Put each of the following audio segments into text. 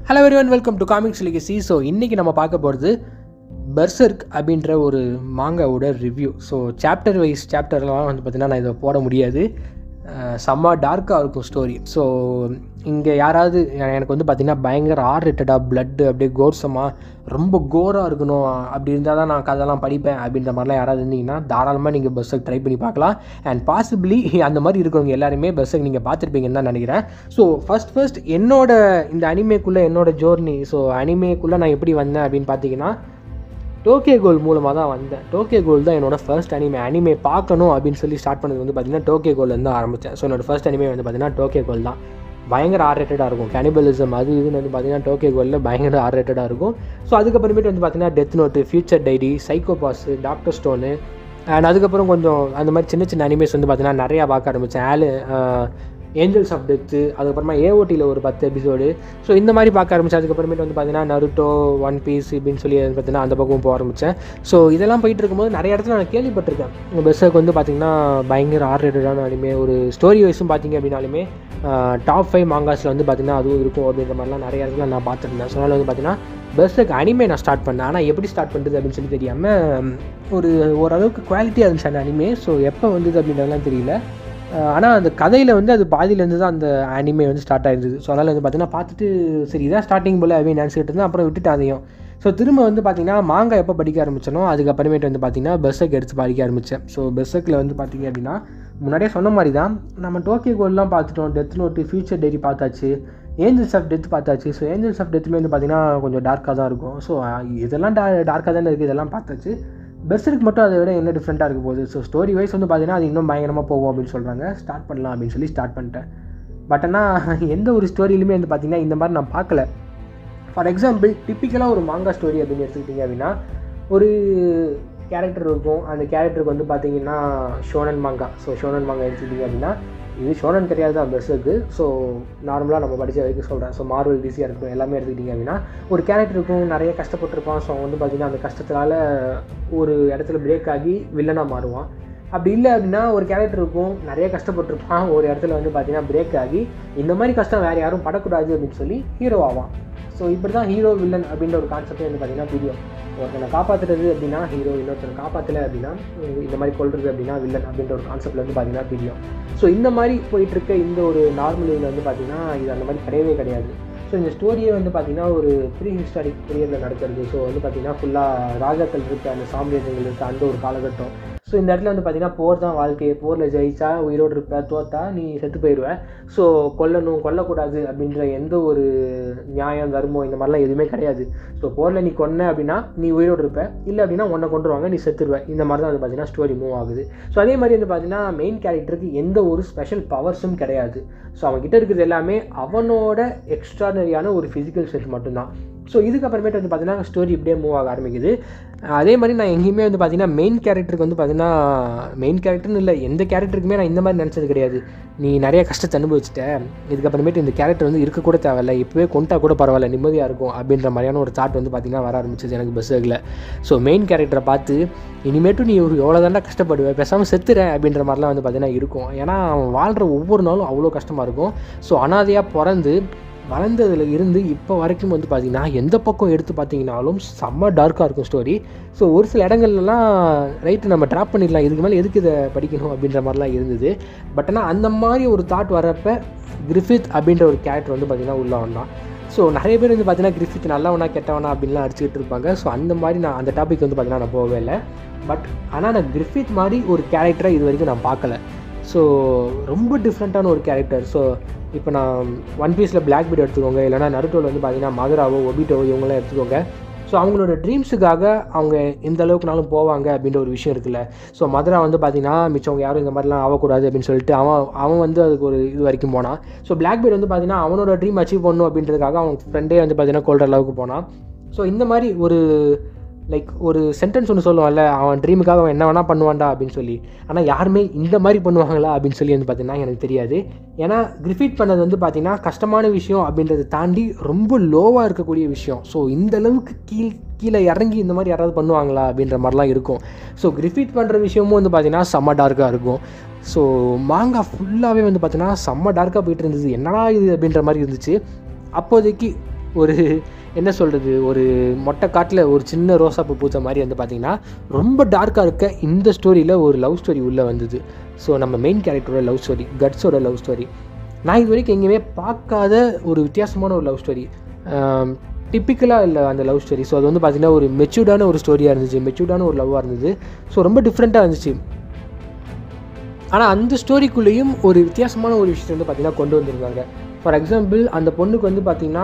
hello everyone welcome to comics legacy so இன்றைக்கி நம்ம பார்க்க போகிறது பெர்சர்க் அப்படின்ற ஒரு மாங்காவோட ரிவ்யூ ஸோ சாப்டர் வைஸ் சாப்டர்லாம் வந்து பார்த்திங்கன்னா நான் இதை போட முடியாது அஹ் செம்ம டார்க்காக இருக்கும் ஸ்டோரி ஸோ இங்கே யாராவது எனக்கு வந்து பார்த்திங்கன்னா பயங்கர ஆர் ரிட்டடாக பிளட்டு அப்படியே கோர்சமாக ரொம்ப கோராக இருக்கணும் அப்படி இருந்தால் தான் நான் கதைலாம் படிப்பேன் அப்படின்ற மாதிரிலாம் யாராவது இருந்தீங்கன்னா தாராளமாக நீங்கள் பஸ்ஸுக்கு ட்ரை பண்ணி பார்க்கலாம் அண்ட் பாசிபிளி அந்த மாதிரி இருக்கிறவங்க எல்லாருமே பஸ்ஸுக்கு நீங்கள் பார்த்துருப்பீங்கன்னு தான் நினைக்கிறேன் ஸோ ஃபஸ்ட் ஃபர்ஸ்ட் என்னோட இந்த அனிமேக்குள்ளே என்னோட ஜோர்னி ஸோ அனிமேக்குள்ளே நான் எப்படி வந்தேன் அப்படின்னு பார்த்தீங்கன்னா டோக்கியோ கோல் மூலமாக தான் வந்தேன் டோக்கியோ கோல் தான் என்னோட ஃபர்ஸ்ட் அனிமே அனிமே பார்க்கணும் அப்படின்னு சொல்லி ஸ்டார்ட் பண்ணது வந்து பார்த்தீங்கன்னா டோக்கியோ கோல்லேருந்து ஆரம்பித்தேன் ஸோ என்னோட ஃபர்ஸ்ட் அனிமே வந்து பார்த்தீங்கன்னா டோக்கியோ கோல் தான் பயங்கர ஆர்ரேட்டடாக இருக்கும் கேனிபலிசம் அது இதுன்னு வந்து பார்த்தீங்கன்னா டோக்கியோ கோலில் பயங்கர ஆர்ரேட்டடாக இருக்கும் ஸோ அதுக்கப்புறமேட்டு வந்து பார்த்தீங்கன்னா Death Note Future Diary Psycho Pass Doctor Stone and அதுக்கப்புறம் கொஞ்சம் அந்த மாதிரி சின்ன சின்ன அனிமேஸ் வந்து பார்த்தீங்கன்னா நிறையா பார்க்க ஆரம்பித்தேன் ஆலு ஏஞ்சல்ஸ் ஆஃப் டெத்து அதுக்கப்புறமா ஏஓடியில் ஒரு பத்து எபிசோடு ஸோ இந்த மாதிரி பார்க்க ஆரம்பித்தேன் அதுக்கப்புறமேட்டு வந்து பார்த்தீங்கன்னா நருட்டோ ஒன் பீஸ் இப்படின்னு சொல்லி வந்து பார்த்தீங்கன்னா அந்த பக்கம் போக ஆரம்பித்தேன் ஸோ இதெல்லாம் போயிட்டு இருக்கும்போது நிறைய இடத்துல நான் கேள்விப்பட்டிருக்கேன் இந்த பெஸ்ஸுக்கு வந்து பார்த்தீங்கன்னா பயங்கர ஆர்ரேட்டடான அனிமே ஒரு ஸ்டோரி வைஸும் பார்த்தீங்க அப்படின்னாலுமே டாப் ஃபைவ் மாங்காஸில் வந்து பார்த்தீங்கன்னா அதுவும் இருக்கும் அப்படின்ற மாதிரிலாம் நிறைய இடத்துல நான் பார்த்துருந்தேன் ஸோ அதனால் வந்து பார்த்தீங்கன்னா பெஸ்ட்டுக்கு அனிமே நான் ஸ்டார்ட் பண்ணேன் ஆனால் எப்படி ஸ்டார்ட் பண்ணுறது அப்படின்னு சொல்லி தெரியாமல் ஒரு ஓரளவுக்கு குவாலிட்டியாக இருந்துச்சு அந்த அனிமே ஸோ எப்போ வந்தது அப்படின்றதெல்லாம் தெரியல ஆனால் அந்த கதையில் வந்து அது பாதியிலேருந்து தான் அந்த அனிமே வந்து ஸ்டார்ட் ஆயிருந்தது ஸோ அதனால் வந்து பார்த்தீங்கன்னா பார்த்துட்டு சரி இதான் ஸ்டார்டிங் போல் அப்படின்னு நினச்சிக்கிட்டு இருந்தேன் அப்புறம் விட்டுட்டு அதையும் ஸோ திரும்ப வந்து பார்த்தீங்கன்னா மாங்காய் எப்போ படிக்க ஆரம்பிச்சனோ அதுக்கப்புறமேட்டு வந்து பார்த்தீங்கன்னா பெஸ்ஸக் எடுத்து படிக்க ஆரம்பித்தேன் ஸோ பெஸ்ஸக்கில் வந்து பார்த்தீங்க அப்படின்னா முன்னாடியே சொன்ன மாதிரி தான் நம்ம டோக்கியோ கோல்லாம் பார்த்துட்டோம் டெத் நோட்டு ஃபியூச்சர் டைரி பார்த்தாச்சு ஏஞ்சல்ஸ் ஆஃப் டெத் பார்த்தாச்சு ஸோ ஏஞ்சல்ஸ் ஆஃப் டெத்துமே வந்து பார்த்தீங்கன்னா கொஞ்சம் டார்க்காக தான் இருக்கும் ஸோ இதெல்லாம் டா டார்க்காக தானே இருக்குது இதெல்லாம் பார்த்தாச்சு பெஸ்ட்டுக்கு மட்டும் அதை விட என்ன டிஃப்ரெண்ட்டாக இருக்க போகுது ஸோ ஸ்டோரி வைஸ் வந்து பார்த்தீங்கன்னா அது இன்னும் பயங்கரமாக போகும் அப்படின்னு சொல்கிறாங்க ஸ்டார்ட் பண்ணலாம் அப்படின்னு சொல்லி ஸ்டார்ட் பண்ணிட்டேன் பட் ஆனால் எந்த ஒரு ஸ்டோரியிலுமே வந்து பார்த்தீங்கன்னா இந்த மாதிரி நான் பார்க்கல ஃபார் எக்ஸாம்பிள் டிப்பிக்கலாக ஒரு மாங்கா ஸ்டோரி அப்படின்னு எடுத்துக்கிட்டிங்க அப்படின்னா ஒரு கேரக்டர் இருக்கும் அந்த கேரக்டருக்கு வந்து பார்த்தீங்கன்னா ஷோனன் மாங்கா ஸோ ஷோனன் மாங்கா எடுத்துக்கிட்டிங்க அப்படின்னா இது ஷோனன் கிடையாது தான் பெஸ்ஸுக்கு ஸோ நார்மலாக நம்ம படித்த வரைக்கும் சொல்கிறேன் ஸோ மார்வல் டிசியாக இருக்கட்டும் எல்லாமே எடுத்துக்கிட்டிங்க அப்படின்னா ஒரு கேரக்டர் இருக்கும் நிறைய கஷ்டப்பட்டிருப்பான் ஸோ அவன் வந்து பார்த்திங்கன்னா அந்த கஷ்டத்தினால ஒரு இடத்துல பிரேக் ஆகி வில்லனாக மாறுவான் அப்படி இல்லை அப்படின்னா ஒரு கேரக்டர் இருக்கும் நிறைய கஷ்டப்பட்டிருப்பான் ஒரு இடத்துல வந்து பார்த்தீங்கன்னா பிரேக் ஆகி இந்த மாதிரி கஷ்டம் வேறு யாரும் படக்கூடாது அப்படின்னு சொல்லி ஹீரோ ஆவான் ஸோ இப்படி தான் ஹீரோ வில்லன் அப்படின்ற ஒரு கான்செப்டே வந்து பார்த்தீங்கன்னா தெரியும் ஒருத்தனை காப்பாற்றுறது அப்படின்னா ஹீரோ இன்னொருத்தனை காப்பாற்றலை அப்படின்னா இந்த மாதிரி கொள்றது அப்படின்னா வில்லன் அப்படின்ற ஒரு கான்செப்ட்ல வந்து பார்த்தீங்கன்னா தெரியும் ஸோ இந்த மாதிரி போயிட்டுருக்க இந்த ஒரு நார்மல் இதில் வந்து பார்த்தீங்கன்னா இது அந்த மாதிரி கிடையவே கிடையாது ஸோ இந்த ஸ்டோரியே வந்து பார்த்தீங்கன்னா ஒரு ப்ரீ ஹிஸ்டாரிக் பீரியடில் நடக்கிறது ஸோ வந்து பார்த்தீங்கன்னா ஃபுல்லாக ராஜாக்கள் இருக்க அந்த சாம்ராஜ்யங்கள் இருக்க அந்த ஒரு காலகட்டம் ஸோ இந்த இடத்துல வந்து பார்த்தீங்கன்னா போர் தான் வாழ்க்கையை போரில் ஜெயிச்சா உயிரோடு இருப்ப தோத்தா நீ செத்து போயிடுவ ஸோ கொல்லணும் கொல்லக்கூடாது அப்படின்ற எந்த ஒரு நியாயம் தர்மம் இந்த மாதிரிலாம் எதுவுமே கிடையாது ஸோ போரில் நீ கொன்ன அப்படின்னா நீ உயிரோடு இருப்ப இல்லை அப்படின்னா உன்னை கொண்டுருவாங்க நீ செத்துருவ இந்த மாதிரி தான் வந்து பார்த்தீங்கன்னா ஸ்டோரி மூவ் ஆகுது ஸோ அதே மாதிரி வந்து பார்த்தீங்கன்னா மெயின் கேரக்டருக்கு எந்த ஒரு ஸ்பெஷல் பவர்ஸும் கிடையாது ஸோ அவன்கிட்ட இருக்கிறது எல்லாமே அவனோட எக்ஸ்ட்ரானரியான ஒரு ஃபிசிக்கல் ஸ்ட்ரென்த் மட்டும்தான் ஸோ இதுக்கப்புறமேட்டு வந்து பார்த்தீங்கன்னா ஸ்டோரி இப்படியே மூவ் ஆக ஆரம்பிக்குது அதே மாதிரி நான் எங்கேயுமே வந்து பார்த்தீங்கன்னா மெயின் கேரக்டருக்கு வந்து பார்த்தீங்கன்னா மெயின் கேரக்டர்னு இல்லை எந்த கேரக்டருக்குமே நான் இந்த மாதிரி நினச்சது கிடையாது நீ நிறைய கஷ்டத்தை அனுபவிச்சிட்ட இதுக்கப்புறமேட்டு இந்த கேரக்டர் வந்து இருக்க கூட தேவையில்ல இப்போவே கொண்டா கூட பரவாயில்ல நிம்மதியாக இருக்கும் அப்படின்ற மாதிரியான ஒரு தாட் வந்து பார்த்தீங்கன்னா வர ஆரம்பிச்சது எனக்கு பஸ்ஸுகளில் ஸோ மெயின் கேரக்டரை பார்த்து இனிமேட்டும் நீ ஒரு எவ்வளோ தாண்டா கஷ்டப்படுவேன் பேசாமல் செத்துறேன் அப்படின்ற மாதிரிலாம் வந்து பார்த்தீங்கன்னா இருக்கும் ஏன்னா அவன் வாழ்கிற ஒவ்வொரு நாளும் அவ்வளோ கஷ்டமாக இருக்கும் ஸோ அனாதையாக பிறந்து வளர்ந்ததுல இருந்து இப்போ வரைக்கும் வந்து பார்த்திங்கன்னா எந்த பக்கம் எடுத்து பார்த்தீங்கனாலும் செம்ம டார்க்காக இருக்கும் ஸ்டோரி ஸோ ஒரு சில இடங்கள்லாம் ரைட்டு நம்ம ட்ராப் பண்ணிடலாம் இதுக்கு மேலே எதுக்கு இதை படிக்கணும் அப்படின்ற மாதிரிலாம் இருந்தது பட் ஆனால் அந்த மாதிரி ஒரு தாட் வரப்போ கிரிஃபித் அப்படின்ற ஒரு கேரக்டர் வந்து பார்த்திங்கன்னா உள்ளே வந்தான் ஸோ நிறைய பேர் வந்து பார்த்தீங்கன்னா கிரிஃபித் நல்லவனா கெட்டவனா அப்படின்லாம் அடிச்சுக்கிட்டு இருப்பாங்க ஸோ அந்த மாதிரி நான் அந்த டாபிக் வந்து பார்த்தீங்கன்னா நான் போகவே இல்லை பட் ஆனால் நான் கிரிஃபித் மாதிரி ஒரு கேரக்டரை இது வரைக்கும் நான் பார்க்கல ஸோ ரொம்ப டிஃப்ரெண்ட்டான ஒரு கேரக்டர் ஸோ இப்போ நான் ஒன் பீஸில் பிளாக் பீட் எடுத்துக்கோங்க இல்லைனா நருட்டோவில் வந்து பார்த்தீங்கன்னா மதுராவோ ஒபிட்டோவோ இவங்களாம் எடுத்துக்கோங்க ஸோ அவங்களோட ட்ரீம்ஸுக்காக அவங்க எந்த அளவுக்குனாலும் போவாங்க அப்படின்ற ஒரு விஷயம் இருக்குல்ல ஸோ மதுரா வந்து பார்த்தீங்கன்னா மிச்சவங்க யாரும் இந்த மாதிரிலாம் ஆகக்கூடாது அப்படின்னு சொல்லிட்டு அவன் அவன் வந்து அதுக்கு ஒரு இது வரைக்கும் போனான் ஸோ பிளாக் பீட் வந்து பார்த்தீங்கன்னா அவனோட ட்ரீம் அச்சீவ் பண்ணணும் அப்படின்றதுக்காக அவன் ஃப்ரெண்டே வந்து பார்த்தீங்கன்னா கொள்கிற அளவுக்கு போனான் ஸோ இந்த மாதிரி ஒரு லைக் ஒரு சென்டென்ஸ் ஒன்று சொல்லுவான்ல அவன் ட்ரீமுக்காக அவன் என்ன வேணால் பண்ணுவான்டா அப்படின்னு சொல்லி ஆனால் யாருமே இந்த மாதிரி பண்ணுவாங்களா அப்படின்னு சொல்லி வந்து பார்த்தீங்கன்னா எனக்கு தெரியாது ஏன்னா கிரிஃபிட் பண்ணது வந்து பார்த்தீங்கன்னா கஷ்டமான விஷயம் அப்படின்றத தாண்டி ரொம்ப லோவாக இருக்கக்கூடிய விஷயம் ஸோ இந்த அளவுக்கு கீழ் கீழே இறங்கி இந்த மாதிரி யாராவது பண்ணுவாங்களா அப்படின்ற மாதிரிலாம் இருக்கும் ஸோ கிரிஃபிட் பண்ணுற விஷயமும் வந்து பார்த்தீங்கன்னா செம்ம டார்க்காக இருக்கும் ஸோ மாங்கா ஃபுல்லாகவே வந்து பார்த்தீங்கன்னா செம்ம டார்க்காக போயிட்டு இருந்தது என்னடா இது அப்படின்ற மாதிரி இருந்துச்சு அப்போதைக்கு ஒரு என்ன சொல்கிறது ஒரு மொட்டை காட்டில் ஒரு சின்ன ரோசாப்பூ பூச்ச மாதிரி வந்து பார்த்திங்கன்னா ரொம்ப டார்க்காக இருக்க இந்த ஸ்டோரியில் ஒரு லவ் ஸ்டோரி உள்ளே வந்தது ஸோ நம்ம மெயின் கேரக்டரோட லவ் ஸ்டோரி கட்ஸோட லவ் ஸ்டோரி நான் இது வரைக்கும் எங்கேயுமே பார்க்காத ஒரு வித்தியாசமான ஒரு லவ் ஸ்டோரி டிப்பிக்கலாக இல்லை அந்த லவ் ஸ்டோரி ஸோ அது வந்து பார்த்திங்கன்னா ஒரு மெச்சூர்டான ஒரு ஸ்டோரியாக இருந்துச்சு மெச்சூர்டான ஒரு லவ்வாக இருந்தது ஸோ ரொம்ப டிஃப்ரெண்ட்டாக இருந்துச்சு ஆனால் அந்த ஸ்டோரிக்குள்ளேயும் ஒரு வித்தியாசமான ஒரு விஷயத்தை வந்து பார்த்திங்கன்னா கொண்டு வந்திருந்தாங்க ஃபார் எக்ஸாம்பிள் அந்த பொண்ணுக்கு வந்து பார்த்திங்கன்னா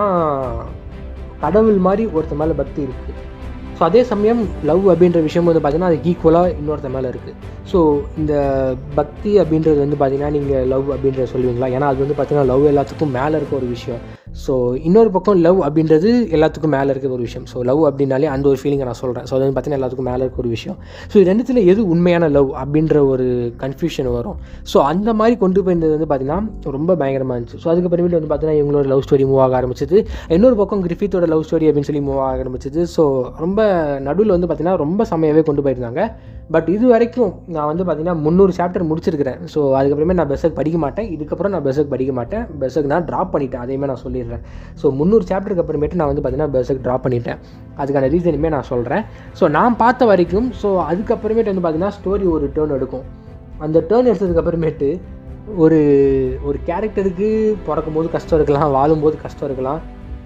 கடவுள் மாதிரி ஒருத்த மேலே பக்தி இருக்குது ஸோ அதே சமயம் லவ் அப்படின்ற விஷயம் வந்து பார்த்திங்கன்னா அது ஈக்குவலாக இன்னொருத்த மேலே இருக்குது ஸோ இந்த பக்தி அப்படின்றது வந்து பார்த்திங்கன்னா நீங்கள் லவ் அப்படின்றத சொல்லுவீங்களா ஏன்னா அது வந்து பார்த்திங்கன்னா லவ் எல்லாத்துக்கும் மேலே இருக்க ஒரு விஷயம் ஸோ இன்னொரு பக்கம் லவ் அப்படின்றது எல்லாத்துக்கும் மேலே இருக்க ஒரு விஷயம் ஸோ லவ் அப்படின்னாலே அந்த ஒரு ஃபீலிங்கை நான் சொல்கிறேன் ஸோ அது வந்து பார்த்தீங்கன்னா எல்லாத்துக்கும் மேலே இருக்க ஒரு விஷயம் ஸோ இது ரெண்டுத்தில் எது உண்மையான லவ் அப்படின்ற ஒரு கன்ஃபியூஷன் வரும் ஸோ அந்த மாதிரி கொண்டு போயிருந்தது வந்து பார்த்திங்கன்னா ரொம்ப பயங்கரமாக இருந்துச்சு ஸோ அதுக்கப்புறமேட்டு வந்து பார்த்தீங்கன்னா இவங்களோட லவ் ஸ்டோரி மூவ் ஆக ஆரம்பிச்சது இன்னொரு பக்கம் கிரிஃபித்தோட லவ் ஸ்டோரி அப்படின்னு சொல்லி மூவ் ஆக ஆரம்பிச்சது ஸோ ரொம்ப நடுவில் வந்து பார்த்திங்கன்னா ரொம்ப செம்மையாகவே கொண்டு போயிருந்தாங்க பட் இது வரைக்கும் நான் வந்து பார்த்தீங்கன்னா முந்நூறு சாப்டர் முடிச்சிருக்கிறேன் ஸோ அதுக்கப்புறமே நான் பெஸ்ஸக் படிக்க மாட்டேன் இதுக்கப்புறம் நான் பெஸ்ஸக் படிக்க மாட்டேன் பெஸ்ஸக் நான் ட்ராப் பண்ணிட்டேன் அதையுமே நான் சொல்லிடுறேன் ஸோ முந்நூறு சாப்டருக்கு அப்புறமேட்டு நான் வந்து பார்த்தீங்கன்னா பெஸ்ஸக் ட்ராப் பண்ணிட்டேன் அதுக்கான ரீசனுமே நான் சொல்கிறேன் ஸோ நான் பார்த்த வரைக்கும் ஸோ அதுக்கப்புறமேட்டு வந்து பார்த்தீங்கன்னா ஸ்டோரி ஒரு டேர்ன் எடுக்கும் அந்த டேர்ன் எடுத்ததுக்கு அப்புறமேட்டு ஒரு ஒரு கேரக்டருக்கு பிறக்கும் போது கஷ்டம் இருக்கலாம் வாழும்போது கஷ்டம் இருக்கலாம்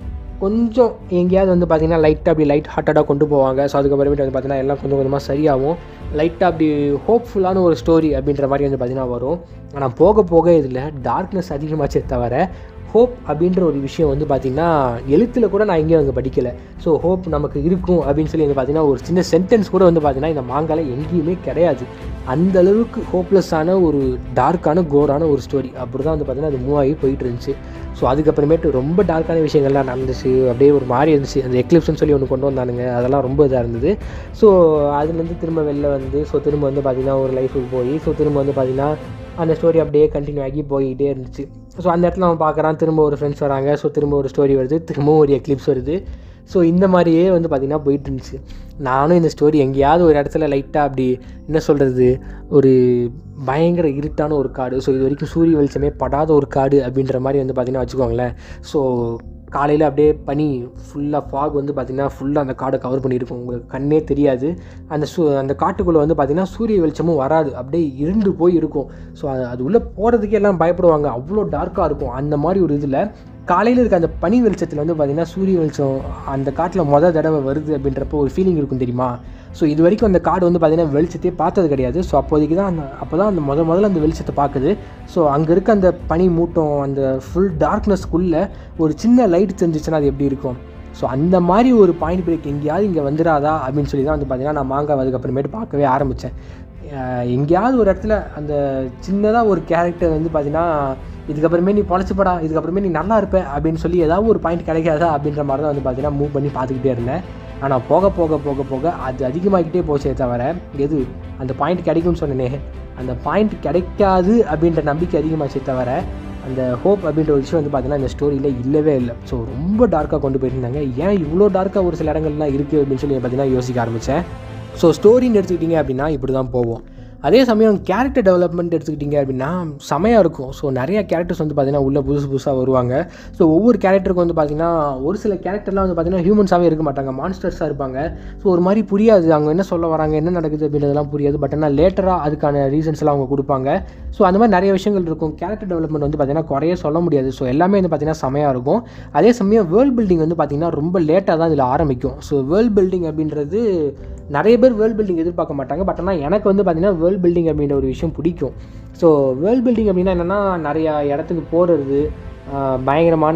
கொஞ்சம் எங்கேயாவது வந்து பார்த்திங்கன்னா லைட்டாக அப்படி லைட் ஹார்ட்டடாக கொண்டு போவாங்க ஸோ அதுக்கப்புறமேட்டு வந்து பார்த்திங்கன்னா எல்லாம் கொஞ்சம் கொஞ்சமாக சரியாகும் லைட்டாக அப்படி ஹோப்ஃபுல்லான ஒரு ஸ்டோரி அப்படின்ற மாதிரி வந்து பார்த்திங்கன்னா வரும் ஆனால் போக போக இதில் டார்க்னஸ் அதிகமாச்சே தவிர ஹோப் அப்படின்ற ஒரு விஷயம் வந்து பார்த்திங்கன்னா எழுத்தில் கூட நான் எங்கேயும் அங்கே படிக்கலை ஸோ ஹோப் நமக்கு இருக்கும் அப்படின்னு சொல்லி வந்து பார்த்திங்கன்னா ஒரு சின்ன சென்டென்ஸ் கூட வந்து பார்த்திங்கன்னா இந்த மாங்கால எங்கேயுமே கிடையாது அந்த அளவுக்கு ஹோப்லெஸ்ஸான ஒரு டார்க்கான கோரான ஒரு ஸ்டோரி அப்படி தான் வந்து பார்த்திங்கன்னா அது மூவ் ஆகி போயிட்டு இருந்துச்சு ஸோ அதுக்கப்புறமேட்டு ரொம்ப டார்க்கான விஷயங்கள்லாம் நடந்துச்சு அப்படியே ஒரு மாதிரி இருந்துச்சு அந்த எக்லிப்ஸ்னு சொல்லி ஒன்று கொண்டு வந்தானுங்க அதெல்லாம் ரொம்ப இதாக இருந்தது ஸோ அதுலேருந்து திரும்ப வெளில வந்து ஸோ திரும்ப வந்து பார்த்திங்கன்னா ஒரு லைஃபுக்கு போய் ஸோ திரும்ப வந்து பார்த்திங்கன்னா அந்த ஸ்டோரி அப்படியே கண்டினியூ ஆகி போய்கிட்டே இருந்துச்சு ஸோ அந்த இடத்துல அவன் பார்க்குறான் திரும்ப ஒரு ஃப்ரெண்ட்ஸ் வராங்க ஸோ திரும்ப ஒரு ஸ்டோரி வருது திரும்பவும் ஒரு எக்லிப்ஸ் வருது ஸோ இந்த மாதிரியே வந்து பார்த்திங்கன்னா போயிட்டு இருந்துச்சு நானும் இந்த ஸ்டோரி எங்கேயாவது ஒரு இடத்துல லைட்டாக அப்படி என்ன சொல்கிறது ஒரு பயங்கர இருட்டான ஒரு காடு ஸோ இது வரைக்கும் சூரிய வெளிச்சமே படாத ஒரு காடு அப்படின்ற மாதிரி வந்து பார்த்திங்கன்னா வச்சுக்கோங்களேன் ஸோ காலையில் அப்படியே பனி ஃபுல்லாக ஃபாக் வந்து பார்த்திங்கன்னா ஃபுல்லாக அந்த காடை கவர் பண்ணியிருக்கும் உங்களுக்கு கண்ணே தெரியாது அந்த சூ அந்த காட்டுக்குள்ளே வந்து பார்த்திங்கன்னா சூரிய வெளிச்சமும் வராது அப்படியே இருண்டு போய் இருக்கும் ஸோ அது அது உள்ளே போகிறதுக்கே எல்லாம் பயப்படுவாங்க அவ்வளோ டார்க்காக இருக்கும் அந்த மாதிரி ஒரு இதில் காலையில் இருக்க அந்த பனி வெளிச்சத்தில் வந்து பார்த்திங்கன்னா சூரிய வெளிச்சம் அந்த காட்டில் மொதல் தடவை வருது அப்படின்றப்போ ஒரு ஃபீலிங் இருக்கும் தெரியுமா ஸோ இது வரைக்கும் அந்த காடு வந்து பார்த்திங்கன்னா வெளிச்சத்தையே பார்த்தது கிடையாது ஸோ அப்போதைக்கு தான் அந்த அப்போ தான் அந்த முத முதல்ல அந்த வெளிச்சத்தை பார்க்குது ஸோ அங்கே இருக்க அந்த பனி மூட்டம் அந்த ஃபுல் டார்க்னஸ்க்குள்ளே ஒரு சின்ன லைட் தெரிஞ்சிச்சுன்னா அது எப்படி இருக்கும் ஸோ அந்த மாதிரி ஒரு பாயிண்ட் பிரேக் எங்கேயாவது இங்கே வந்துடாதா அப்படின்னு சொல்லி தான் வந்து பார்த்திங்கன்னா நான் மாங்காய் அதுக்கப்புறமேட்டு பார்க்கவே ஆரம்பித்தேன் எங்கேயாவது ஒரு இடத்துல அந்த சின்னதாக ஒரு கேரக்டர் வந்து பார்த்தீங்கன்னா இதுக்கப்புறமே நீ பொழைச்சிப்படா இதுக்கப்புறமே நீ நல்லா இருப்ப அப்படின்னு சொல்லி ஏதாவது ஒரு பாயிண்ட் கிடைக்காதா அப்படின்ற மாதிரி தான் வந்து பார்த்தீங்கன்னா மூவ் பண்ணி பார்த்துக்கிட்டே இருந்தேன் ஆனால் போக போக போக போக அது அதிகமாகிக்கிட்டே போச்சே தவிர எது அந்த பாயிண்ட் கிடைக்கும்னு சொன்னேனே அந்த பாயிண்ட் கிடைக்காது அப்படின்ற நம்பிக்கை அதிகமாச்சே தவிர அந்த ஹோப் அப்படின்ற ஒரு விஷயம் வந்து பார்த்தீங்கன்னா இந்த ஸ்டோரியில் இல்லவே இல்லை ஸோ ரொம்ப டார்க்காக கொண்டு போயிருந்தாங்க ஏன் இவ்வளோ டார்க்காக ஒரு சில இடங்கள்லாம் இருக்குது அப்படின்னு சொல்லி பார்த்தீங்கன்னா யோசிக்க ஆரம்பித்தேன் ஸோ ஸ்டோரின்னு எடுத்துக்கிட்டிங்க அப்படின்னா இப்படி தான் போவோம் அதே சமயம் கேரக்டர் டெவலப்மெண்ட் எடுத்துக்கிட்டிங்க அப்படின்னா செமையாக இருக்கும் ஸோ நிறைய கேரக்டர்ஸ் வந்து பார்த்திங்கன்னா உள்ளே புதுசு புதுசாக வருவாங்க ஸோ ஒவ்வொரு கேரக்டருக்கும் வந்து பார்த்திங்கன்னா ஒரு சில கேரக்டர்லாம் வந்து பார்த்திங்கன்னா ஹியூமன்ஸாகவே இருக்க மாட்டாங்க மான்ஸ்டர்ஸாக இருப்பாங்க ஸோ ஒரு மாதிரி புரியாது அவங்க என்ன சொல்ல வராங்க என்ன நடக்குது அப்படின்றதெல்லாம் புரியாது பட் ஆனால் லேட்டராக அதுக்கான ரீசன்ஸ்லாம் அவங்க கொடுப்பாங்க ஸோ அந்த மாதிரி நிறைய விஷயங்கள் இருக்கும் கேரக்டர் டெவலப்மெண்ட் வந்து பார்த்திங்கன்னா குறைய சொல்ல முடியாது ஸோ எல்லாமே வந்து பார்த்திங்கன்னா செமையாக இருக்கும் அதே சமயம் வேர்ல்ட் பில்டிங் வந்து பார்த்திங்கன்னா ரொம்ப லேட்டாக தான் இதில் ஆரம்பிக்கும் ஸோ வேர்ல்ட் பில்டிங் அப்படின்றது நிறைய பேர் வேர்ல்ட் பில்டிங் எதிர்பார்க்க மாட்டாங்க பட் ஆனால் எனக்கு வந்து பார்த்திங்கன்னா வேர்ல்ட் பில்டிங் அப்படின்ற ஒரு விஷயம் பிடிக்கும் ஸோ வேர்ல்ட் பில்டிங் அப்படின்னா என்னென்னா நிறையா இடத்துக்கு போகிறது பயங்கரமான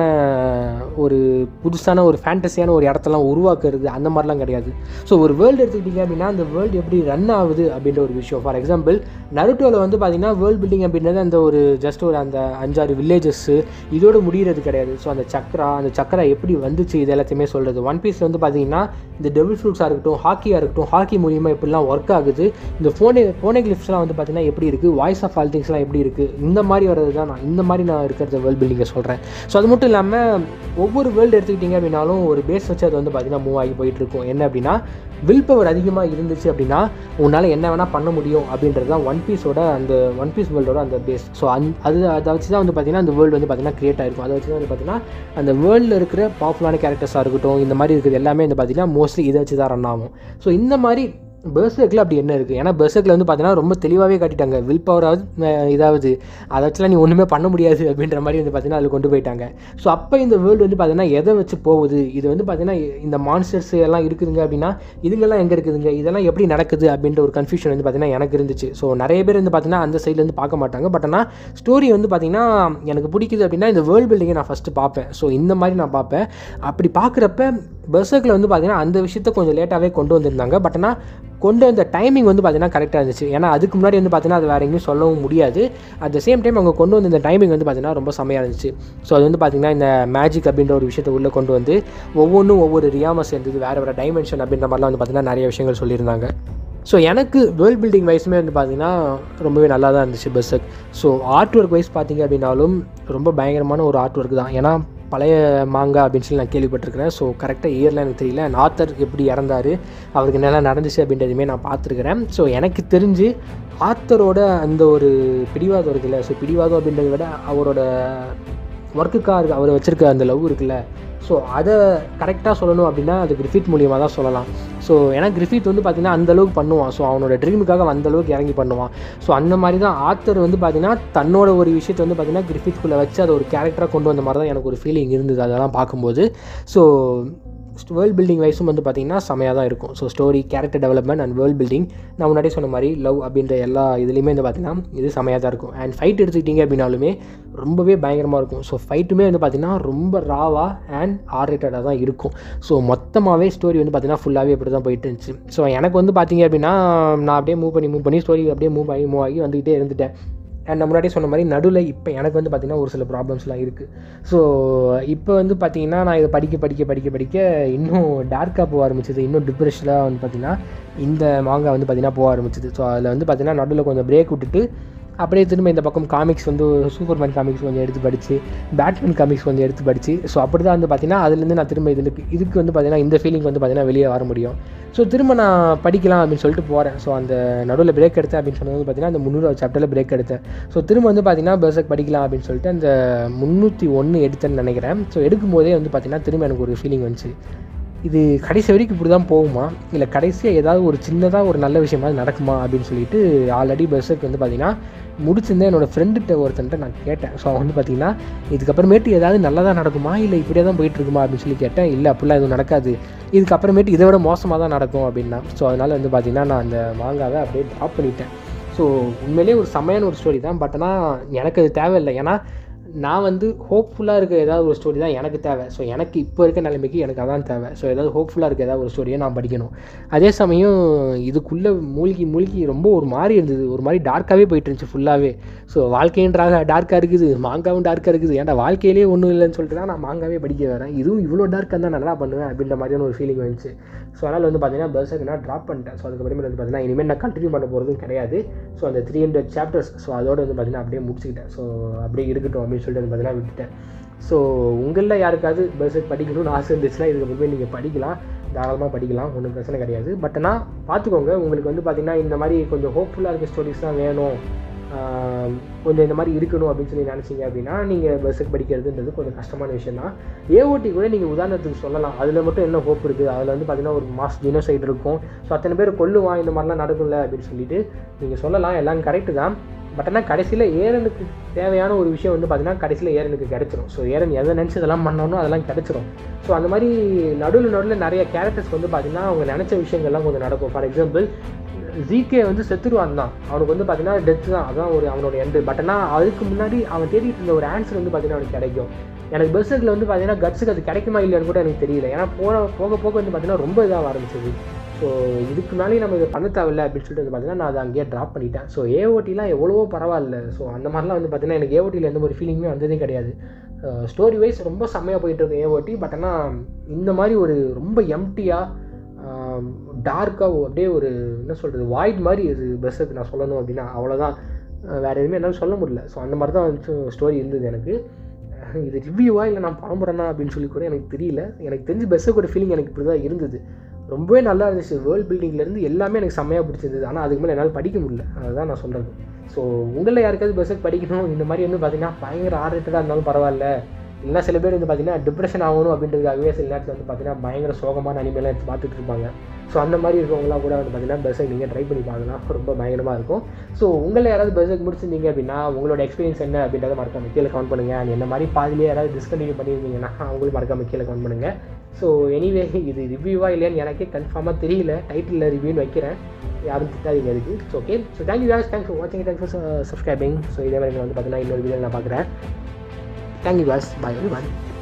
ஒரு புதுசான ஒரு ஃபேண்டஸியான ஒரு இடத்தெல்லாம் உருவாக்குறது அந்த மாதிரிலாம் கிடையாது ஸோ ஒரு வேர்ல்டு எடுத்துக்கிட்டிங்க அப்படின்னா அந்த வேர்ல்டு எப்படி ரன் ஆகுது அப்படின்ற ஒரு விஷயம் ஃபார் எக்ஸாம்பிள் நருட்டோவில் வந்து பார்த்திங்கன்னா வேர்ல்டு பில்டிங் அப்படின்றது அந்த ஒரு ஜஸ்ட் ஒரு அந்த அஞ்சாறு வில்லேஜஸ்ஸு இதோடு முடிகிறது கிடையாது ஸோ அந்த சக்கரா அந்த சக்கரா எப்படி வந்துச்சு இது எல்லாத்தையுமே சொல்கிறது ஒன் பீஸ் வந்து பார்த்திங்கன்னா இந்த டெபிள் ஃப்ரூட்ஸாக இருக்கட்டும் ஹாக்கியாக இருக்கட்டும் ஹாக்கி மூலியமாக எப்படிலாம் ஒர்க் ஆகுது இந்த ஃபோனே ஃபோனேகிளிப்ஸ்லாம் வந்து பார்த்திங்கன்னா எப்படி இருக்குது வாய்ஸ் ஆஃப் ஆல் திங்ஸ்லாம் எப்படி இருக்குது இந்த மாதிரி வர்றது தான் நான் இந்த மாதிரி நான் இருக்கிறத வேர்ல்ட் பில்டிங்கை சொல்கிறேன் சொல்கிறேன் ஸோ அது மட்டும் இல்லாமல் ஒவ்வொரு வேர்ல்டு எடுத்துக்கிட்டிங்க அப்படின்னாலும் ஒரு பேஸ் வச்சு அது வந்து பார்த்திங்கன்னா மூவ் ஆகி போயிட்டு இருக்கும் என்ன அப்படின்னா வில் பவர் அதிகமாக இருந்துச்சு அப்படின்னா உன்னால் என்ன வேணால் பண்ண முடியும் அப்படின்றது தான் ஒன் பீஸோட அந்த ஒன் பீஸ் வேர்ல்டோட அந்த பேஸ் ஸோ அந் அது அதை வச்சு தான் வந்து பார்த்திங்கன்னா அந்த வேர்ல்டு வந்து பார்த்திங்கன்னா க்ரியேட் ஆகிருக்கும் அதை வச்சு தான் வந்து பார்த்திங்கன்னா அந்த வேர்ல்டில் இருக்கிற பாப்புலரான கேரக்டர்ஸாக இருக்கட்டும் இந்த மாதிரி இருக்கிறது எல்லாமே வந்து பார்த்திங்கன்னா மோஸ்ட்லி இதை வச்சு தான் ரன் ஆகும் ஸோ இந்த மாதிரி பெர்சர்க்கில் அப்படி என்ன இருக்குது ஏன்னா பெர்சர்க்கில் வந்து பார்த்தீங்கன்னா ரொம்ப தெளிவாகவே காட்டிட்டாங்க வில் பவராவது இதாவது அதை வச்சுலாம் நீ ஒன்றுமே பண்ண முடியாது அப்படின்ற மாதிரி வந்து பார்த்தீங்கன்னா அதில் கொண்டு போயிட்டாங்க ஸோ அப்போ இந்த வேர்ல்டு வந்து பார்த்தீங்கன்னா எதை வச்சு போகுது இது வந்து பார்த்தீங்கன்னா இந்த மான்ஸ்டர்ஸ் எல்லாம் இருக்குதுங்க அப்படின்னா இதுங்கெல்லாம் எங்கே இருக்குதுங்க இதெல்லாம் எப்படி நடக்குது அப்படின்ற ஒரு கன்ஃபியூஷன் வந்து பார்த்தீங்கன்னா எனக்கு இருந்துச்சு ஸோ நிறைய பேர் வந்து பார்த்தீங்கன்னா அந்த சைட்லேருந்து பார்க்க மாட்டாங்க பட் ஆனால் ஸ்டோரி வந்து பார்த்தீங்கன்னா எனக்கு பிடிக்குது அப்படின்னா இந்த வேர்ல்டு பில்டிங்கை நான் ஃபஸ்ட்டு பார்ப்பேன் ஸோ இந்த மாதிரி நான் பார்ப்பேன் அப்படி பார்க்குறப்ப பெர்சர்க்கில் வந்து பார்த்தீங்கன்னா அந்த விஷயத்த கொஞ்சம் லேட்டாகவே கொண்டு வந்திருந்தாங்க பட் ஆனால் கொண்டு வந்த டைமிங் வந்து பார்த்தீங்கன்னா கரெக்டாக இருந்துச்சு ஏன்னா அதுக்கு முன்னாடி வந்து பார்த்தீங்கன்னா அது வேறு எங்கேயும் சொல்லவும் முடியாது அட் த சேம் டைம் அவங்க கொண்டு வந்த இந்த டைமிங் வந்து பார்த்தீங்கன்னா ரொம்ப செம்மையாக இருந்துச்சு ஸோ அது வந்து பார்த்தீங்கன்னா இந்த மேஜிக் அப்படின்ற ஒரு விஷயத்தை உள்ளே கொண்டு வந்து ஒவ்வொன்றும் ஒவ்வொரு ரியாமஸ் சேர்ந்தது வேறு வேறு டைமென்ஷன் அப்படின்ற மாதிரிலாம் வந்து பார்த்தீங்கன்னா நிறைய விஷயங்கள் சொல்லியிருந்தாங்க ஸோ எனக்கு வேர்ல்ட் பில்டிங் வைஸுமே வந்து பார்த்தீங்கன்னா ரொம்பவே நல்லா தான் இருந்துச்சு பெஸ்ஸக் ஸோ ஆர்ட் ஒர்க் வைஸ் பார்த்தீங்க அப்படின்னாலும் ரொம்ப பயங்கரமான ஒரு ஆர்ட் ஒர்க் தான் ஏன்னா பழைய மாங்கா அப்படின்னு சொல்லி நான் கேள்விப்பட்டிருக்கிறேன் ஸோ கரெக்டாக இயர்லாம் எனக்கு தெரியல அண்ட் ஆத்தர் எப்படி இறந்தார் அவருக்கு என்னெல்லாம் நடந்துச்சு அப்படின்றதுமே நான் பார்த்துருக்கிறேன் ஸோ எனக்கு தெரிஞ்சு ஆத்தரோட அந்த ஒரு பிடிவாதம் இருக்குல்ல ஸோ பிடிவாதம் அப்படின்றத விட அவரோட ஒர்க்குக்காக அவர் வச்சுருக்க அந்த லவ் இருக்குல்ல ஸோ அதை கரெக்டாக சொல்லணும் அப்படின்னா அது கிரிஃபிட் மூலியமாக தான் சொல்லலாம் ஸோ ஏன்னா கிரிஃபிட் வந்து பார்த்திங்கன்னா அந்தளவுக்கு பண்ணுவான் ஸோ அவனோட ட்ரீமுக்காக அந்தளவுக்கு இறங்கி பண்ணுவான் ஸோ அந்த மாதிரி தான் ஆத்தர் வந்து பார்த்திங்கன்னா தன்னோட ஒரு விஷயத்தை வந்து பார்த்திங்கன்னா கிரிஃபிட்குள்ளே வச்சு அதை ஒரு கேரக்டராக கொண்டு வந்த மாதிரி தான் எனக்கு ஒரு ஃபீலிங் இருந்தது அதெல்லாம் பார்க்கும்போது ஸோ வேர்ல்ட் பில்டிங் வைஸும் வந்து பார்த்திங்கன்னா செமையாக தான் இருக்கும் so story character development and world building நான் முன்னாடியே சொன்ன மாதிரி லவ் அப்படின்ற எல்லா இதுலேயுமே வந்து பார்த்திங்கன்னா இது செமையாக தான் இருக்கும் அண்ட் ஃபைட் எடுத்துக்கிட்டிங்க அப்படின்னாலுமே ரொம்பவே பயங்கரமாக இருக்கும் ஸோ ஃபைட்டுமே வந்து பார்த்திங்கன்னா ரொம்ப ராவாக அண்ட் ஆர்ரேட்டடாக தான் இருக்கும் ஸோ மொத்தமாகவே ஸ்டோரி வந்து பார்த்திங்கன்னா ஃபுல்லாகவே இப்படி தான் போயிட்டு இருந்துச்சு ஸோ எனக்கு வந்து பார்த்திங்க அப்படின்னா நான் அப்படியே மூவ் பண்ணி மூவ் பண்ணி ஸ்டோரி அப்படியே மூவ் ஆகி மூவ் ஆகி வந்துக்கிட்டே இருந்துட்டேன் அண்ட் நான் முன்னாடி சொன்ன மாதிரி நடுவில் இப்போ எனக்கு வந்து பார்த்திங்கன்னா ஒரு சில ப்ராப்ளம்ஸ்லாம் இருக்குது ஸோ இப்போ வந்து பார்த்திங்கன்னா நான் இதை படிக்க படிக்க படிக்க படிக்க இன்னும் டார்க்காக போக ஆரம்பிச்சது இன்னும் டிப்ரெஷனாக வந்து பார்த்திங்கன்னா இந்த மாங்காய் வந்து பார்த்திங்கன்னா போக ஆரம்பிச்சது ஸோ அதில் வந்து பார்த்திங்கன்னா நடுவில் கொஞ்சம் பிரேக் விட்டுட்டு அப்படியே திரும்ப இந்த பக்கம் காமிக்ஸ் வந்து சூப்பர்மேன் காமிக்ஸ் கொஞ்சம் எடுத்து படித்து பேட்மேன் காமிக்ஸ் கொஞ்சம் எடுத்து படித்து ஸோ அப்படி தான் வந்து பார்த்திங்கன்னா அதுலேருந்து நான் திரும்ப இதில் இதுக்கு வந்து பார்த்திங்கன்னா இந்த ஃபீலிங் வந்து பார்த்திங்கன்னா வெளியே வர முடியும் ஸோ திரும்ப நான் படிக்கலாம் அப்படின்னு சொல்லிட்டு போகிறேன் ஸோ அந்த நடுவில் பிரேக் எடுத்தேன் அப்படின்னு சொன்னது வந்து பார்த்திங்கன்னா அந்த முந்நூறு சாப்டரில் பிரேக் எடுத்தேன் ஸோ திரும்ப வந்து பார்த்திங்கன்னா பெர்சக் படிக்கலாம் அப்படின்னு சொல்லிட்டு அந்த முந்நூற்றி ஒன்று எடுத்தேன்னு நினைக்கிறேன் ஸோ எடுக்கும்போதே வந்து பார்த்திங்கன்னா திரும்ப எனக்கு ஒரு ஃபீலிங் வந்துச்சு இது கடைசி வரைக்கும் இப்படி தான் போகுமா இல்லை கடைசியாக ஏதாவது ஒரு சின்னதாக ஒரு நல்ல விஷயமாவது நடக்குமா அப்படின்னு சொல்லிட்டு ஆல்ரெடி பெர்சக் வந்து பார்த்திங்கன்னா முடிச்சிருந்தேன் என்னோடய ஃப்ரெண்டுகிட்ட ஒருத்தன்ட்ட நான் கேட்டேன் ஸோ அவன் வந்து பார்த்தீங்கன்னா இதுக்கப்புறமேட்டு ஏதாவது நல்லதாக நடக்குமா இல்லை இப்படியே தான் போயிட்டு இருக்குமா அப்படின்னு சொல்லி கேட்டேன் இல்லை அப்படிலாம் எதுவும் நடக்காது இதுக்கப்புறமேட்டு இதை விட மோசமாக தான் நடக்கும் அப்படின்னா ஸோ அதனால் வந்து பார்த்திங்கன்னா நான் அந்த மாங்காவை அப்படியே ட்ராப் பண்ணிட்டேன் ஸோ உண்மையிலேயே ஒரு செம்மையான ஒரு ஸ்டோரி தான் பட் ஆனால் எனக்கு அது தேவையில்லை ஏன்னா நான் வந்து ஹோப்ஃபுல்லாக இருக்க ஏதாவது ஒரு ஸ்டோரி தான் எனக்கு தேவை ஸோ எனக்கு இப்போ இருக்க நிலைமைக்கு எனக்கு அதான் தேவை ஸோ ஏதாவது ஹோப்ஃபுல்லாக இருக்க ஏதாவது ஒரு ஸ்டோரியை நான் படிக்கணும் அதே சமயம் இதுக்குள்ளே மூழ்கி மூழ்கி ரொம்ப ஒரு மாதிரி இருந்தது ஒரு மாதிரி டார்க்காகவே போயிட்டு இருந்துச்சு ஃபுல்லாகவே ஸோ வாழ்க்கைன்றாக டார்க்காக இருக்குது மாங்காவும் டார்க்காக இருக்குது ஏன்டா வாழ்க்கையிலே ஒன்றும் இல்லைன்னு சொல்லிட்டு தான் நான் மாங்காவே படிக்க வரேன் இதுவும் இவ்வளோ டார்க்காக தான் நல்லா பண்ணுவேன் அப்படின்ற மாதிரியான ஒரு ஃபீலிங் வந்துச்சு ஸோ அதனால் வந்து பார்த்தீங்கன்னா பெர்சக்கு நான் ட்ராப் பண்ணிட்டேன் ஸோ அதுக்கப்புறமே வந்து பார்த்தீங்கன்னா இனிமேல் நான் கண்டினியூ பண்ண போகிறதும் கிடையாது ஸோ அந்த த்ரீ ஹண்ட்ரட் சாப்டர்ஸ் ஸோ அதோட வந்து பார்த்தீங்கன்னா அப்படியே முடிச்சுக்கிட்டேன் ஸோ அப்படியே இருக்கட்டும் அப்படின்னு சொல்லிட்டு வந்து பார்த்தீங்கன்னா விட்டுட்டேன் ஸோ உங்களில் யாருக்காவது பெர்சக் படிக்கணும்னு ஆசை இருந்துச்சுன்னா இதுக்கப்புறமே நீங்கள் படிக்கலாம் தாராளமாக படிக்கலாம் ஒன்றும் பிரச்சனை கிடையாது பட் ஆனால் பார்த்துக்கோங்க உங்களுக்கு வந்து பார்த்திங்கன்னா இந்த மாதிரி கொஞ்சம் ஹோப்ஃபுல்லாக இருக்க ஸ்டோரிஸ் தான் வேணும் ஆஹ் கொஞ்சம் இந்த மாதிரி இருக்கணும் அப்படின்னு சொல்லி நினச்சிங்க அப்படின்னா நீங்கள் பஸ்ஸுக்கு படிக்கிறதுன்றது கொஞ்சம் கஷ்டமான விஷயம் தான் ஏஓடி கூட நீங்கள் உதாரணத்துக்கு சொல்லலாம் அதில் மட்டும் என்ன ஹோப் இருக்குது அதில் வந்து பார்த்தீங்கன்னா ஒரு மாஸ் ஜினோசைடு இருக்கும் ஸோ அத்தனை பேர் கொல்லுவான் இந்த மாதிரிலாம் நடக்கும்ல அப்படின்னு சொல்லிட்டு நீங்கள் சொல்லலாம் எல்லாம் கரெக்டு தான் பட் ஆனால் கடைசியில் ஏரனுக்கு தேவையான ஒரு விஷயம் வந்து பார்த்தீங்கன்னா கடைசியில் ஏரனுக்கு கிடைச்சிரும் ஸோ ஏரன் எதை நினச்சி இதெல்லாம் பண்ணணும் அதெல்லாம் கிடைச்சிரும் ஸோ அந்த மாதிரி நடுவில் நடுவில் நிறைய கேரக்டர்ஸ் வந்து பார்த்தீங்கன்னா அவங்க நினச்ச விஷயங்கள்லாம் கொஞ்சம் நடக்கும் ஃபார் எக்ஸாம்பிள் ஜிகே வந்து செத்துருவான் தான் அவனுக்கு வந்து பார்த்தீங்கன்னா டெத் தான் அதான் ஒரு அவனோட எண்டு பட் ஆனால் அதுக்கு முன்னாடி அவன் தேடிட்டு இருந்த ஒரு ஆன்சர் வந்து பார்த்தீங்கன்னா அவனுக்கு கிடைக்கும் எனக்கு பெஸ்ஸில் வந்து பார்த்தீங்கன்னா கட்ஸுக்கு அது கிடைக்குமா இல்லையான்னு கூட எனக்கு தெரியல ஏன்னா போக போக போக வந்து பார்த்தீங்கன்னா ரொம்ப இதாக ஆரம்பிச்சது ஸோ இதுக்கு மேலேயே நம்ம இதை பண்ண தேவையில்ல அப்படின்னு சொல்லிட்டு வந்து பார்த்தீங்கன்னா நான் அதை அங்கேயே ட்ராப் பண்ணிட்டேன் ஸோ ஏஓடிலாம் எவ்வளவோ பரவாயில்ல ஸோ அந்த மாதிரிலாம் வந்து பார்த்தீங்கன்னா எனக்கு ஏஓடியில் எந்த ஒரு ஃபீலிங்குமே வந்ததே கிடையாது ஸ்டோரி வைஸ் ரொம்ப செம்மையாக போயிட்டு இருக்கு ஏஓடி பட் ஆனால் இந்த மாதிரி ஒரு ரொம்ப எம்டியாக டார்க்காக அப்படியே ஒரு என்ன சொல்கிறது வாய்ட் மாதிரி இது பெஸ்ஸுக்கு நான் சொல்லணும் அப்படின்னா அவ்வளோதான் வேறு எதுவுமே என்னால் சொல்ல முடியல ஸோ அந்த மாதிரி தான் வந்து ஸ்டோரி இருந்தது எனக்கு இது ரிவ்யூவா இல்லை நான் பரம்புறேனா அப்படின்னு சொல்லி கூட எனக்கு தெரியல எனக்கு தெரிஞ்சு பெஸ்ஸோட ஃபீலிங் எனக்கு இப்படி தான் இருந்தது ரொம்பவே நல்லா இருந்துச்சு வேர்ல்ட் பில்டிங்லேருந்து எல்லாமே எனக்கு செம்மையாக பிடிச்சிருந்தது ஆனால் அதுக்கு மேலே என்னால் படிக்க முடியல அதுதான் நான் சொல்கிறது ஸோ உங்களில் யாருக்காவது பெஸ்ஸுக்கு படிக்கணும் இந்த மாதிரி வந்து பார்த்தீங்கன்னா பயங்கர ஆர்டேட்டடாக இருந்தாலும் பரவாயில்ல இல்லைனா சில பேர் வந்து பார்த்தீங்கன்னா டிப்ரெஷன் ஆகணும் அப்படின்றதுக்காகவே சில நேரத்தில் வந்து பார்த்தீங்கன்னா பயங்கர சோகமான அனிமெல்லாம் எடுத்து பார்த்துட்டு இருப்பாங்க ஸோ அந்த மாதிரி இருக்கவங்களாம் கூட வந்து பார்த்தீங்கன்னா பெஸ்ஸை நீங்கள் ட்ரை பண்ணி பார்க்கலாம் ரொம்ப பயங்கரமாக இருக்கும் ஸோ உங்களை யாராவது பெஸ்ஸுக்கு முடிச்சிருந்தீங்க அப்படின்னா உங்களோட எக்ஸ்பீரியன்ஸ் என்ன அப்படின்றத மறக்காம கீழே கமெண்ட் பண்ணுங்கள் அண்ட் என்ன மாதிரி பாதிலே யாராவது டிஸ்கண்டினியூ பண்ணியிருந்தீங்கன்னா அவங்களும் மறக்காம கீழே கமெண்ட் பண்ணுங்கள் ஸோ எனிவே இது ரிவ்யூவா இல்லையான்னு எனக்கே கன்ஃபார்மாக தெரியல டைட்டிலில் ரிவ்யூன்னு வைக்கிறேன் யாரும் திட்டாதீங்க அதுக்கு so okay so thank you guys thanks for வாட்சிங் தேங்க்ஸ் ஃபார் சப்ஸ்கிரைபிங் ஸோ இதே மாதிரி வந்து பார்த்தீங்கன்னா இன்னொரு வீடியோ நான் பார்க்குறேன் தேங்க்யூ guys bye everyone